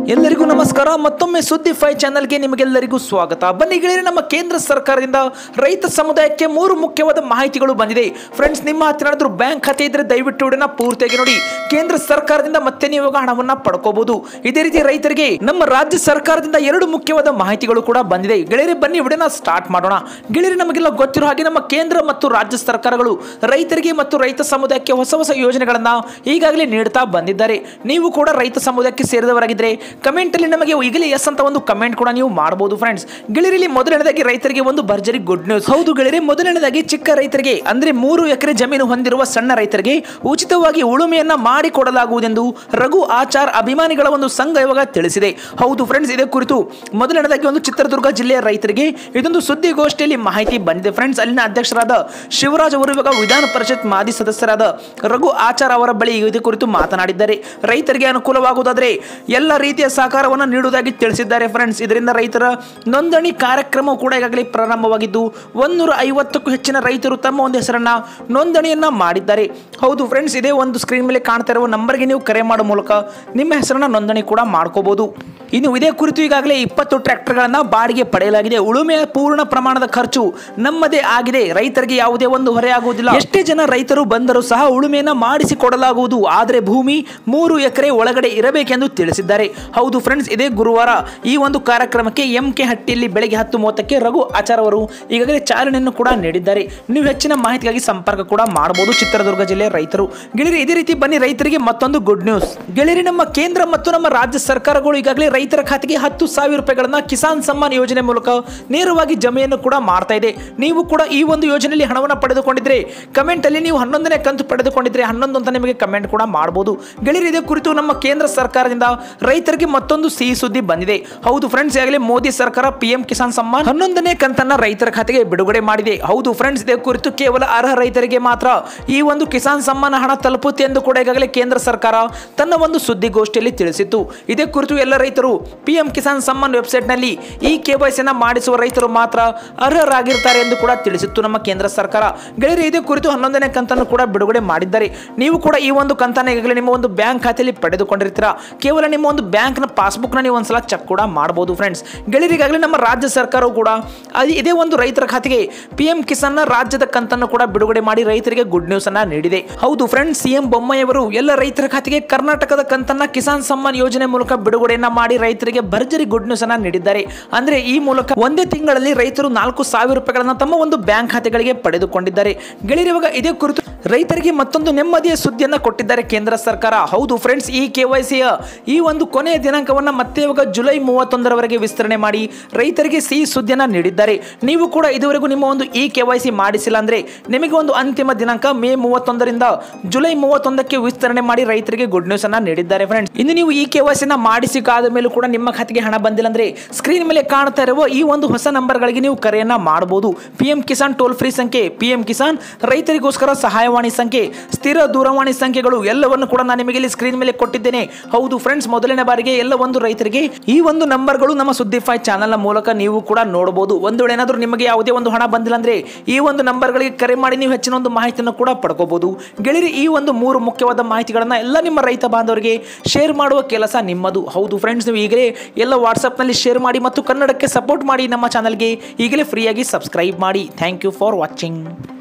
ಎಲ್ಲರಿಗೂ ನಮಸ್ಕಾರ ಮತ್ತೊಮ್ಮೆ ಸುದ್ದಿ ಫೈ ಚಾನಲ್ಗೆ ನಿಮಗೆಲ್ಲರಿಗೂ ಸ್ವಾಗತ ಬನ್ನಿ ಗೆಳೆಯರೆ ನಮ್ಮ ಕೇಂದ್ರ ಸರ್ಕಾರದಿಂದ ರೈತ ಸಮುದಾಯಕ್ಕೆ ಮೂರು ಮುಖ್ಯವಾದ ಮಾಹಿತಿಗಳು ಬಂದಿದೆ ಫ್ರೆಂಡ್ಸ್ ನಿಮ್ಮ ಹತ್ರ ಏನಾದರೂ ಬ್ಯಾಂಕ್ ಖಾತೆ ಇದ್ರೆ ದಯವಿಟ್ಟು ವಿಡಿಯೋನ ಪೂರ್ತಿಯಾಗಿ ನೋಡಿ ಕೇಂದ್ರ ಸರ್ಕಾರದಿಂದ ಮತ್ತೆ ನೀವು ಇವಾಗ ಹಣವನ್ನ ಪಡ್ಕೋಬಹುದು ಇದೇ ರೀತಿ ರೈತರಿಗೆ ನಮ್ಮ ರಾಜ್ಯ ಸರ್ಕಾರದಿಂದ ಎರಡು ಮುಖ್ಯವಾದ ಮಾಹಿತಿಗಳು ಕೂಡ ಬಂದಿದೆ ಗೆಳೆಯರೆ ಬನ್ನಿ ವಿಡಿಯೋನ ಸ್ಟಾರ್ಟ್ ಮಾಡೋಣ ಗೆಳೆಯರೆ ನಮಗೆಲ್ಲ ಗೊತ್ತಿರೋ ಹಾಗೆ ನಮ್ಮ ಕೇಂದ್ರ ಮತ್ತು ರಾಜ್ಯ ಸರ್ಕಾರಗಳು ರೈತರಿಗೆ ಮತ್ತು ರೈತ ಸಮುದಾಯಕ್ಕೆ ಹೊಸ ಹೊಸ ಯೋಜನೆಗಳನ್ನ ಈಗಾಗಲೇ ನೀಡ್ತಾ ಬಂದಿದ್ದಾರೆ ನೀವು ಕೂಡ ರೈತ ಸಮುದಾಯಕ್ಕೆ ಸೇರಿದವರಾಗಿದ್ರೆ ಕಮೆಂಟ್ ಅಲ್ಲಿ ನಮಗೆ ಈಗಲೇ ಎಸ್ ಅಂತ ಒಂದು ಕಮೆಂಟ್ ಕೂಡ ನೀವು ಮಾಡಬಹುದು ಫ್ರೆಂಡ್ಸ್ ಗೆಳೆಯರಲ್ಲಿ ಮೊದಲನೇದಾಗಿ ರೈತರಿಗೆ ಒಂದು ಭರ್ಜರಿ ಗುಡ್ ನ್ಯೂಸ್ ಹೌದು ಗೆಳೆಯರೆ ಮೊದಲನೇದಾಗಿ ಚಿಕ್ಕ ರೈತರಿಗೆ ಅಂದ್ರೆ ಮೂರು ಎಕರೆ ಜಮೀನು ಹೊಂದಿರುವ ಸಣ್ಣ ರೈತರಿಗೆ ಉಚಿತವಾಗಿ ಉಳುಮೆಯನ್ನ ಮಾಡಿಕೊಡಲಾಗುವುದೆಂದು ರಘು ಆಚಾರ್ ಅಭಿಮಾನಿಗಳ ಒಂದು ಸಂಘ ಇವಾಗ ತಿಳಿಸಿದೆ ಹೌದು ಫ್ರೆಂಡ್ಸ್ ಇದೇ ಕುರಿತು ಮೊದಲನೇದಾಗಿ ಒಂದು ಚಿತ್ರದುರ್ಗ ಜಿಲ್ಲೆಯ ರೈತರಿಗೆ ಇದೊಂದು ಸುದ್ದಿಗೋಷ್ಠಿಯಲ್ಲಿ ಮಾಹಿತಿ ಬಂದಿದೆ ಫ್ರೆಂಡ್ಸ್ ಅಲ್ಲಿನ ಅಧ್ಯಕ್ಷರಾದ ಶಿವರಾಜ್ ಅವರು ಇವಾಗ ವಿಧಾನ ಪರಿಷತ್ ಮಾಜಿ ಸದಸ್ಯರಾದ ರಘು ಆಚಾರ್ ಅವರ ಬಳಿ ಇದೇ ಕುರಿತು ಮಾತನಾಡಿದ್ದಾರೆ ರೈತರಿಗೆ ಅನುಕೂಲವಾಗುವುದಾದರೆ ಎಲ್ಲ ರೀತಿಯ ಸಹಕಾರವನ್ನು ನೀಡುವುದಾಗಿ ತಿಳಿಸಿದ್ದಾರೆ ಫ್ರೆಂಡ್ಸ್ ಇದರಿಂದ ರೈತರ ನೋಂದಣಿ ಕಾರ್ಯಕ್ರಮ ಕೂಡ ಈಗಾಗಲೇ ಪ್ರಾರಂಭವಾಗಿದ್ದು ಒಂದೂರ ಐವತ್ತಕ್ಕೂ ಹೆಚ್ಚಿನ ರೈತರು ತಮ್ಮ ಒಂದು ಹೆಸರನ್ನ ನೋಂದಣಿಯನ್ನ ಮಾಡಿದ್ದಾರೆ ಹೌದು ಫ್ರೆಂಡ್ಸ್ ಇದೇ ಒಂದು ಸ್ಕ್ರೀನ್ ಮೇಲೆ ಕಾಣ್ತಾ ಇರುವ ನಂಬರ್ಗೆ ನೀವು ಕರೆ ಮಾಡುವ ಮೂಲಕ ನಿಮ್ಮ ಹೆಸರನ್ನ ನೋಂದಣಿ ಕೂಡ ಮಾಡ್ಕೋಬಹುದು ಇನ್ನು ಇದೇ ಕುರಿತು ಈಗಾಗಲೇ ಇಪ್ಪತ್ತು ಟ್ರ್ಯಾಕ್ಟರ್ಗಳನ್ನ ಬಾಡಿಗೆ ಪಡೆಯಲಾಗಿದೆ ಉಳುಮೆಯ ಪೂರ್ಣ ಪ್ರಮಾಣದ ಖರ್ಚು ನಮ್ಮದೇ ಆಗಿದೆ ರೈತರಿಗೆ ಯಾವುದೇ ಒಂದು ಹೊರೆ ಆಗುವುದಿಲ್ಲ ಎಷ್ಟೇ ಜನ ರೈತರು ಬಂದರೂ ಸಹ ಉಳುಮೆಯನ್ನ ಮಾಡಿಸಿಕೊಡಲಾಗುವುದು ಆದರೆ ಭೂಮಿ ಮೂರು ಎಕರೆ ಒಳಗಡೆ ಇರಬೇಕೆಂದು ತಿಳಿಸಿದ್ದಾರೆ ಹೌದು ಫ್ರೆಂಡ್ಸ್ ಇದೇ ಗುರುವಾರ ಈ ಒಂದು ಕಾರ್ಯಕ್ರಮಕ್ಕೆ ಎಂ ಕೆ ಹಟ್ಟಿಯಲ್ಲಿ ಬೆಳಗ್ಗೆ ಹತ್ತು ಮೂವತ್ತಕ್ಕೆ ರಘು ಆಚಾರ್ ಅವರು ಈಗಾಗಲೇ ಚಾಲನೆಯನ್ನು ಕೂಡ ನೀಡಿದ್ದಾರೆ ನೀವು ಹೆಚ್ಚಿನ ಮಾಹಿತಿಗಾಗಿ ಸಂಪರ್ಕ ಕೂಡ ಮಾಡಬಹುದು ಚಿತ್ರದುರ್ಗ ಜಿಲ್ಲೆಯ ರೈತರು ಗೆಳೆಯರಿ ಇದೇ ರೀತಿ ಬನ್ನಿ ರೈತರಿಗೆ ಮತ್ತೊಂದು ಗುಡ್ ನ್ಯೂಸ್ ಗೆಳೆಯರಿ ನಮ್ಮ ಕೇಂದ್ರ ಮತ್ತು ನಮ್ಮ ರಾಜ್ಯ ಸರ್ಕಾರಗಳು ಈಗಾಗಲೇ ರೈತರ ಖಾತೆಗೆ ಹತ್ತು ಸಾವಿರ ರೂಪಾಯಿಗಳನ್ನ ಕಿಸಾನ್ ಸಮ್ಮಾನ್ ಯೋಜನೆ ಮೂಲಕ ನೇರವಾಗಿ ಜಮೆಯನ್ನು ಕೂಡ ಮಾಡ್ತಾ ಇದೆ ನೀವು ಕೂಡ ಈ ಒಂದು ಯೋಜನೆಯಲ್ಲಿ ಹಣವನ್ನು ಪಡೆದುಕೊಂಡಿದ್ರೆ ಕಮೆಂಟ್ ಅಲ್ಲಿ ನೀವು ಹನ್ನೊಂದನೇ ಕಂತು ಪಡೆದುಕೊಂಡಿದ್ರೆ ಹನ್ನೊಂದು ಅಂತ ನಿಮಗೆ ಕಮೆಂಟ್ ಕೂಡ ಮಾಡಬಹುದು ಗೆಳೆಯರಿ ಇದೇ ಕುರಿತು ನಮ್ಮ ಕೇಂದ್ರ ಸರ್ಕಾರದಿಂದ ರೈತರಿಗೆ ಮತ್ತೊಂದು ಸಿಹಿ ಸುದ್ದಿ ಬಂದಿದೆ ಹೌದು ಫ್ರೆಂಡ್ಸ್ ಈಗಾಗಲೇ ಮೋದಿ ಸರ್ಕಾರ ಪಿಎಂ ಕಿಸಾನ್ ಸಮ್ಮಾನ್ ಹನ್ನೊಂದನೇ ಕಂತನ್ನ ರೈತರ ಖಾತೆಗೆ ಬಿಡುಗಡೆ ಮಾಡಿದೆ ಹೌದು ಫ್ರೆಂಡ್ಸ್ ಇದೇ ಕುರಿತು ಕೇವಲ ಅರ್ಹ ರೈತರಿಗೆ ಮಾತ್ರ ಈ ಒಂದು ಕಿಸಾನ್ ಸಮ್ಮಾನ ಹಣ ತಲುಪುತ್ತೆ ಎಂದು ಕೂಡ ಈಗಾಗಲೇ ಕೇಂದ್ರ ಸರ್ಕಾರ ತನ್ನ ಒಂದು ಸುದ್ದಿಗೋಷ್ಠಿಯಲ್ಲಿ ತಿಳಿಸಿತ್ತು ಇದೇ ಕುರಿತು ಎಲ್ಲ ರೈತರು ಪಿಎಂ ಕಿಸಾನ್ ಸಮ್ಮಾನ್ ವೆಬ್ಸೈಟ್ನಲ್ಲಿ ಈ ಕೆವೈಸಿನ ಮಾಡಿಸುವ ರೈತರು ಮಾತ್ರ ಅರ್ಹರಾಗಿರ್ತಾರೆ ಎಂದು ಕೂಡ ತಿಳಿಸಿತ್ತು ನಮ್ಮ ಕೇಂದ್ರ ಸರ್ಕಾರ ಗೆಳೆಯರು ಇದೇ ಕುರಿತು ಹನ್ನೊಂದನೇ ಕಂತನ್ನು ಕೂಡ ಬಿಡುಗಡೆ ಮಾಡಿದ್ದಾರೆ ನೀವು ಕೂಡ ಈ ಒಂದು ಕಂತನ್ನ ಈಗಾಗಲೇ ನಿಮ್ಮ ಒಂದು ಬ್ಯಾಂಕ್ ಖಾತೆಯಲ್ಲಿ ಪಡೆದುಕೊಂಡಿರ್ತೀರಾ ಕೇವಲ ನಿಮ್ಮ ಒಂದು ಬ್ಯಾಂಕ್ನ ಪಾಸ್ಬುಕ್ನ ನೀವು ಒಂದ್ಸಲ ಚೆಕ್ ಕೂಡ ಮಾಡಬಹುದು ಫ್ರೆಂಡ್ಸ್ ಗೆಳೆಯರಿಗಾಗಲೇ ನಮ್ಮ ರಾಜ್ಯ ಸರ್ಕಾರವು ಕೂಡ ಅದು ಇದೇ ಒಂದು ರೈತರ ಖಾತೆಗೆ ಪಿ ಎಂ ಕಿಸಾನ್ನ ರಾಜ್ಯದ ಕಂತನ್ನು ಕೂಡ ಬಿಡುಗಡೆ ಮಾಡಿ ರೈತರಿಗೆ ಗುಡ್ ನ್ಯೂಸ್ ಅನ್ನ ನೀಡಿದೆ ಹೌದು ಫ್ರೆಂಡ್ಸ್ ಸಿಎಂ ಬೊಮ್ಮಾಯಿಯವರು ಎಲ್ಲ ರೈತರ ಖಾತೆಗೆ ಕರ್ನಾಟಕದ ಕಂತನ್ನ ಕಿಸಾನ್ ಸಮ್ಮಾನ್ ಯೋಜನೆ ಮೂಲಕ ಬಿಡುಗಡೆಯನ್ನ ಮಾಡಿ ರೈತರಿಗೆ ಭರ್ಜರಿ ಗುಡ್ ನ್ಯೂಸ್ ಅನ್ನ ನೀಡಿದ್ದಾರೆ ಅಂದ್ರೆ ಈ ಮೂಲಕ ಒಂದೇ ತಿಂಗಳಲ್ಲಿ ರೈತರು ನಾಲ್ಕು ಸಾವಿರ ರೂಪಾಯಿಗಳನ್ನ ತಮ್ಮ ಒಂದು ಬ್ಯಾಂಕ್ ಖಾತೆಗಳಿಗೆ ಪಡೆದುಕೊಂಡಿದ್ದಾರೆ ಗೆಳೆಯರು ಇವಾಗ ಇದೇ ಕುರಿತು ರೈತರಿಗೆ ಮತ್ತೊಂದು ನೆಮ್ಮದಿಯ ಸುದ್ದಿಯನ್ನ ಕೊಟ್ಟಿದ್ದಾರೆ ಕೇಂದ್ರ ಸರ್ಕಾರ ಹೌದು ಫ್ರೆಂಡ್ಸ್ ಈ ಕೆವೈಸಿಯ ಈ ಒಂದು ಕೊನೆಯ ದಿನಾಂಕವನ್ನ ಮತ್ತೆ ಇವಾಗ ಜುಲೈ ಮೂವತ್ತೊಂದರವರೆಗೆ ವಿಸ್ತರಣೆ ಮಾಡಿ ರೈತರಿಗೆ ಸಿಹಿ ಸುದ್ದಿಯನ್ನ ನೀಡಿದ್ದಾರೆ ನೀವು ಕೂಡ ಇದುವರೆಗೂ ನಿಮ್ಮ ಒಂದು ಈ ಕೆವೈಸಿ ಮಾಡಿಸಿಲ್ಲ ಅಂದ್ರೆ ನಿಮಗೆ ಒಂದು ಅಂತಿಮ ದಿನಾಂಕ ಮೇ ಮೂವತ್ತೊಂದರಿಂದ ಜುಲೈ ಮೂವತ್ತೊಂದಕ್ಕೆ ವಿಸ್ತರಣೆ ಮಾಡಿ ರೈತರಿಗೆ ಗುಡ್ ನ್ಯೂಸ್ ಅನ್ನ ನೀಡಿದ್ದಾರೆ ಫ್ರೆಂಡ್ಸ್ ಇನ್ನು ನೀವು ಈ ಕೆವೈಸಿನ ಮಾಡಿಸಿಕಾದ ಮೇಲೂ ಕೂಡ ನಿಮ್ಮ ಖಾತೆಗೆ ಹಣ ಬಂದಿಲ್ಲ ಅಂದ್ರೆ ಸ್ಕ್ರೀನ್ ಮೇಲೆ ಕಾಣ್ತಾ ಇರುವ ಈ ಒಂದು ಹೊಸ ನಂಬರ್ಗಳಿಗೆ ನೀವು ಕರೆಯನ್ನ ಮಾಡಬಹುದು P M Kisan toll free ಸಂಖ್ಯೆ ಪಿ ಎಂ ಕಿಸಾನ್ ರೈತರಿಗೋಸ್ಕರ ಸಹಾಯವಾಣಿ ಸಂಖ್ಯೆ ಸ್ಥಿರ ದೂರವಾಣಿ ಸಂಖ್ಯೆಗಳು ಎಲ್ಲವನ್ನು ಕೂಡ ನಾನು ನಿಮಗೆ ಇಲ್ಲಿ ಸ್ಕ್ರೀನ್ ಮೇಲೆ ಕೊಟ್ಟಿದ್ದೇನೆ ಹೌದು ಫ್ರೆಂಡ್ಸ್ ಮೊದಲನೇ ಬಾರಿಗೆ ಎಲ್ಲ ಒಂದು ರೈತರಿಗೆ ಈ ಒಂದು ನಂಬರ್ಗಳು ನಮ್ಮ ಸುದ್ದಿಫೈ ಚಾನಲ್ನ ಮೂಲಕ ನೀವು ಕೂಡ ನೋಡಬಹುದು ಒಂದು ವೇಳೆ ಏನಾದರೂ ನಿಮಗೆ ಯಾವುದೇ ಒಂದು ಹಣ ಬಂದಿಲ್ಲ ಅಂದ್ರೆ ಈ ಒಂದು ನಂಬರ್ಗಳಿಗೆ ಕರೆ ಮಾಡಿ ನೀವು ಹೆಚ್ಚಿನ ಒಂದು ಮಾಹಿತಿಯನ್ನು ಕೂಡ ಪಡ್ಕೋಬಹುದು ಗೆಳೆಯರಿ ಈ ಒಂದು ಮೂರು ಮುಖ್ಯವಾದ ಮಾಹಿತಿಗಳನ್ನ ಎಲ್ಲ ನಿಮ್ಮ ರೈತ ಬಾಂಧವರಿಗೆ ಶೇರ್ ಮಾಡುವ ಕೆಲಸ ನಿಮ್ಮದು ಹೌದು ಫ್ರೆಂಡ್ಸ್ ನೀವು ಈಗಲೇ ಎಲ್ಲ ವಾಟ್ಸಪ್ನಲ್ಲಿ ಶೇರ್ ಮಾಡಿ ಮತ್ತು ಕನ್ನಡಕ್ಕೆ ಸಪೋರ್ಟ್ ಮಾಡಿ ನಮ್ಮ ಚಾನಲ್ಗೆ ಈಗಲೇ ಫ್ರೀಯಾಗಿ ಸಬ್ಸ್ಕ್ರೈಬ್ ಮಾಡಿ ಥ್ಯಾಂಕ್ ಯು ಫಾರ್ ವಾಚಿಂಗ್